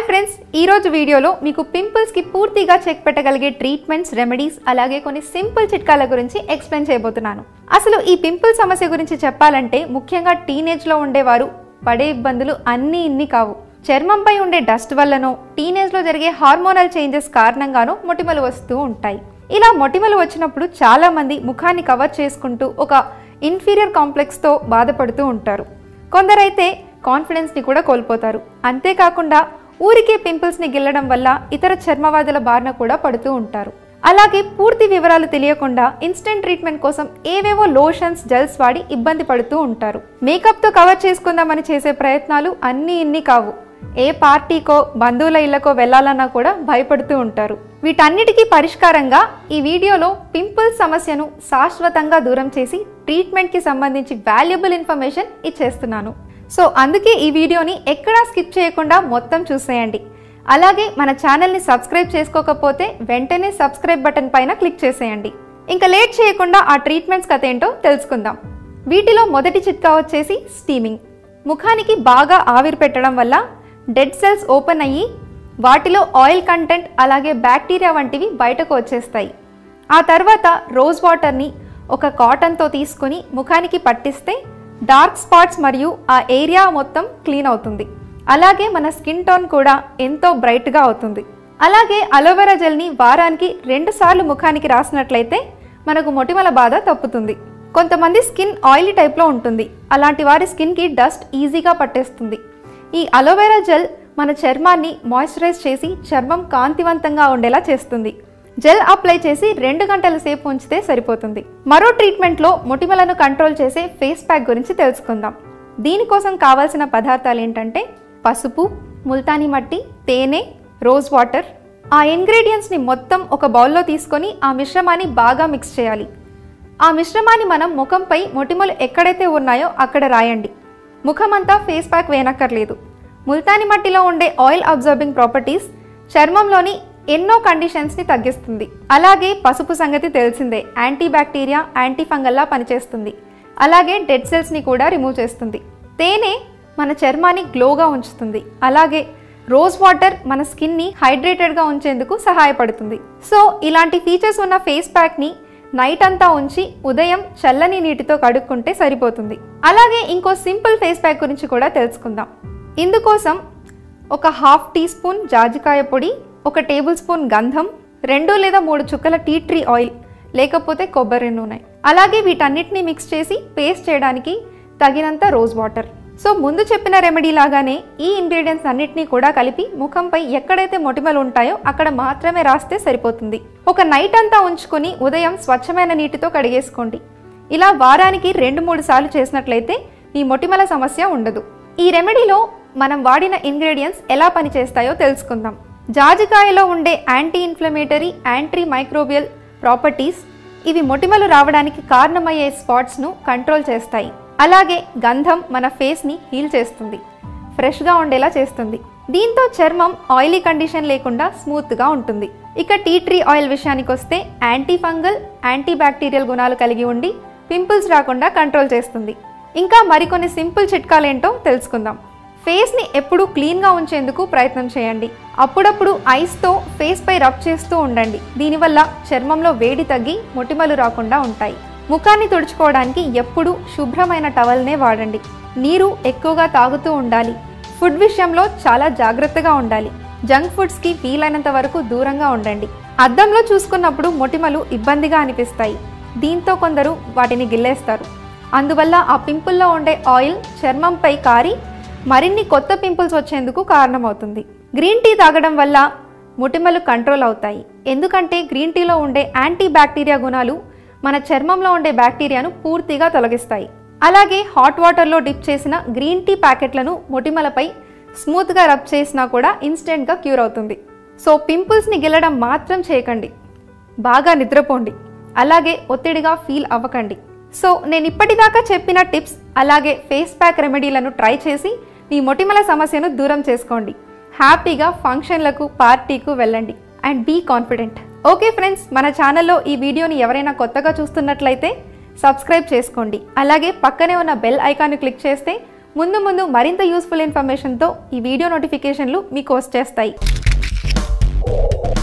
friends ఈరోజు వీడియోలో మీకు పింపుల్స్కి పూర్తిగా చెక్ పెట్టగలిగే ట్రీట్మెంట్స్ రెమెడీస్ అలాగే కొన్ని సింపుల్ చిట్కాల గురించి ఎక్స్ప్లెయిన్ చేయబోతున్నాను అసలు ఈ పింపుల్ సమస్య గురించి చెప్పాలంటే ముఖ్యంగా టీనేజ్లో ఉండేవారు పడే ఇబ్బందులు అన్నీ ఇన్ని కావు చర్మంపై ఉండే డస్ట్ వల్లనో టీనేజ్లో జరిగే హార్మోనల్ చేంజెస్ కారణంగానో మొటిమలు వస్తూ ఉంటాయి ఇలా మొటిమలు వచ్చినప్పుడు చాలామంది ముఖాన్ని కవర్ చేసుకుంటూ ఒక ఇన్ఫీరియర్ కాంప్లెక్స్తో బాధపడుతూ ఉంటారు కొందరైతే కాన్ఫిడెన్స్ని కూడా కోల్పోతారు అంతేకాకుండా ఊరికే పింపుల్స్ని గిల్లడం వల్ల ఇతర చర్మవాదుల బారిన కూడా పడుతూ ఉంటారు అలాగే పూర్తి వివరాలు తెలియకుండా ఇన్స్టెంట్ ట్రీట్మెంట్ కోసం ఏవేవో లోషన్స్ జెల్స్ వాడి ఇబ్బంది పడుతూ ఉంటారు మేకప్తో కవర్ చేసుకుందామని చేసే ప్రయత్నాలు అన్నీ ఇన్ని కావు ఏ పార్టీకో బంధువుల ఇళ్లకో వెళ్ళాలన్నా కూడా భయపడుతూ ఉంటారు వీటన్నిటికీ పరిష్కారంగా ఈ వీడియోలో పింపుల్స్ సమస్యను శాశ్వతంగా దూరం చేసి ట్రీట్మెంట్కి సంబంధించి వాల్యుబుల్ ఇన్ఫర్మేషన్ ఇచ్చేస్తున్నాను సో అందుకే ఈ వీడియోని ఎక్కడా స్కిప్ చేయకుండా మొత్తం చూసేయండి అలాగే మన ఛానల్ని సబ్స్క్రైబ్ చేసుకోకపోతే వెంటనే సబ్స్క్రైబ్ బటన్ పైన క్లిక్ చేసేయండి ఇంకా లేట్ చేయకుండా ఆ ట్రీట్మెంట్స్ కథ ఏంటో తెలుసుకుందాం వీటిలో మొదటి చిట్కా వచ్చేసి స్టీమింగ్ ముఖానికి బాగా ఆవిరి పెట్టడం వల్ల డెడ్ సెల్స్ ఓపెన్ అయ్యి వాటిలో ఆయిల్ కంటెంట్ అలాగే బ్యాక్టీరియా వంటివి బయటకు వచ్చేస్తాయి ఆ తర్వాత రోజ్ వాటర్ని ఒక కాటన్తో తీసుకొని ముఖానికి పట్టిస్తే డార్క్ స్పాట్స్ మరియు ఆ ఏరియా మొత్తం క్లీన్ అవుతుంది అలాగే మన స్కిన్ టోన్ కూడా ఎంతో బ్రైట్గా అవుతుంది అలాగే అలోవెరా జెల్ని వారానికి రెండు సార్లు ముఖానికి రాసినట్లయితే మనకు మొటిమల బాధ తప్పుతుంది కొంతమంది స్కిన్ ఆయిలీ టైప్లో ఉంటుంది అలాంటి వారి స్కిన్కి డస్ట్ ఈజీగా పట్టేస్తుంది ఈ అలోవెరా జెల్ మన చర్మాన్ని మాయిశ్చరైజ్ చేసి చర్మం కాంతివంతంగా ఉండేలా చేస్తుంది జెల్ అప్లై చేసి రెండు గంటల సేపు ఉంచితే సరిపోతుంది మరో ట్రీట్మెంట్లో మొటిమలను కంట్రోల్ చేసే ఫేస్ ప్యాక్ గురించి తెలుసుకుందాం దీనికోసం కావాల్సిన పదార్థాలు ఏంటంటే పసుపు ముల్తానీ మట్టి తేనె రోజ్ వాటర్ ఆ ఇంగ్రీడియంట్స్ని మొత్తం ఒక బౌల్లో తీసుకొని ఆ మిశ్రమాన్ని బాగా మిక్స్ చేయాలి ఆ మిశ్రమాన్ని మనం ముఖంపై మొటిమలు ఎక్కడైతే ఉన్నాయో అక్కడ రాయండి ముఖమంతా ఫేస్ ప్యాక్ వేయనక్కర్లేదు ముల్తాని మట్టిలో ఉండే ఆయిల్ అబ్జర్బింగ్ ప్రాపర్టీస్ చర్మంలోని ఎన్నో కండిషన్స్ని తగ్గిస్తుంది అలాగే పసుపు సంగతి తెలిసిందే యాంటీ బ్యాక్టీరియా యాంటీ ఫంగల్లా పనిచేస్తుంది అలాగే డెడ్ సెల్స్ని కూడా రిమూవ్ చేస్తుంది తేనె మన చర్మాన్ని గ్లోగా ఉంచుతుంది అలాగే రోజ్ వాటర్ మన స్కిన్ని హైడ్రేటెడ్గా ఉంచేందుకు సహాయపడుతుంది సో ఇలాంటి ఫీచర్స్ ఉన్న ఫేస్ ప్యాక్ని నైట్ అంతా ఉంచి ఉదయం చల్లని నీటితో కడుక్కుంటే సరిపోతుంది అలాగే ఇంకో సింపుల్ ఫేస్ ప్యాక్ గురించి కూడా తెలుసుకుందాం ఇందుకోసం ఒక హాఫ్ టీ స్పూన్ జాజికాయ పొడి ఒక టేబుల్ స్పూన్ గంధం రెండు లేదా మూడు చుక్కల టీ ట్రీ ఆయిల్ లేకపోతే కొబ్బరి నూనె అలాగే వీటన్నిటిని మిక్స్ చేసి పేస్ట్ చేయడానికి తగినంత రోజ్ వాటర్ సో ముందు చెప్పిన రెమెడీ లాగానే ఈ ఇంగ్రీడియంట్స్ అన్నిటినీ కూడా కలిపి ముఖంపై ఎక్కడైతే మొటిమలు ఉంటాయో అక్కడ మాత్రమే రాస్తే సరిపోతుంది ఒక నైట్ అంతా ఉంచుకొని ఉదయం స్వచ్ఛమైన నీటితో కడిగేసుకోండి ఇలా వారానికి రెండు మూడు సార్లు చేసినట్లయితే ఈ మొటిమల సమస్య ఉండదు ఈ రెమెడీలో మనం వాడిన ఇంగ్రీడియంట్స్ ఎలా పనిచేస్తాయో తెలుసుకుందాం జాజికాయలో ఉండే anti inflammatory anti microbial properties ఇవి మొటిమలు రావడానికి కారణమయ్యే స్పాట్స్ను కంట్రోల్ చేస్తాయి అలాగే గంధం మన ఫేస్ని హీల్ చేస్తుంది ఫ్రెష్గా ఉండేలా చేస్తుంది దీంతో చర్మం ఆయిలీ కండిషన్ లేకుండా స్మూత్గా ఉంటుంది ఇక టీ ట్రీ ఆయిల్ విషయానికి వస్తే యాంటీ ఫంగల్ యాంటీ బ్యాక్టీరియల్ గుణాలు కలిగి ఉండి పింపుల్స్ రాకుండా కంట్రోల్ చేస్తుంది ఇంకా మరికొన్ని సింపుల్ చిట్కాలేంటో తెలుసుకుందాం ఫేస్ని ఎప్పుడూ క్లీన్గా ఉంచేందుకు ప్రయత్నం చేయండి అప్పుడప్పుడు ఐస్తో ఫేస్ పై రబ్ చేస్తూ ఉండండి దీనివల్ల చర్మంలో వేడి తగ్గి మొటిమలు రాకుండా ఉంటాయి ముఖాన్ని తుడుచుకోవడానికి ఎప్పుడూ శుభ్రమైన టవల్నే వాడండి నీరు ఎక్కువగా తాగుతూ ఉండాలి ఫుడ్ విషయంలో చాలా జాగ్రత్తగా ఉండాలి జంక్ ఫుడ్స్కి వీలైనంత వరకు దూరంగా ఉండండి అద్దంలో చూసుకున్నప్పుడు మొటిమలు ఇబ్బందిగా అనిపిస్తాయి దీంతో కొందరు వాటిని గిల్లేస్తారు అందువల్ల ఆ పింపుల్లో ఉండే ఆయిల్ చర్మంపై కారి మరిన్ని కొత్త పింపుల్స్ వచ్చేందుకు కారణమవుతుంది గ్రీన్ టీ తాగడం వల్ల మొటిమలు కంట్రోల్ అవుతాయి ఎందుకంటే గ్రీన్ టీలో ఉండే యాంటీ బ్యాక్టీరియా గుణాలు మన చర్మంలో ఉండే బ్యాక్టీరియాను పూర్తిగా తొలగిస్తాయి అలాగే హాట్ వాటర్లో డిప్ చేసిన గ్రీన్ టీ ప్యాకెట్లను మొటిమలపై స్మూత్గా రబ్ చేసినా కూడా ఇన్స్టెంట్గా క్యూర్ అవుతుంది సో పింపుల్స్ని గిల్లడం మాత్రం చేయకండి బాగా నిద్రపోండి అలాగే ఒత్తిడిగా ఫీల్ అవ్వకండి సో నేను ఇప్పటిదాకా చెప్పిన టిప్స్ అలాగే ఫేస్ ప్యాక్ రెమెడీలను ట్రై చేసి మీ మొటిమల సమస్యను దూరం చేసుకోండి హ్యాపీగా ఫంక్షన్లకు పార్టీకు వెళ్ళండి and be confident okay friends మన ఛానల్లో ఈ వీడియోని ఎవరైనా కొత్తగా చూస్తున్నట్లయితే సబ్స్క్రైబ్ చేసుకోండి అలాగే పక్కనే ఉన్న బెల్ ఐకాన్ని క్లిక్ చేస్తే ముందు ముందు మరింత యూస్ఫుల్ ఇన్ఫర్మేషన్తో ఈ వీడియో నోటిఫికేషన్లు మీకు వచ్చేస్తాయి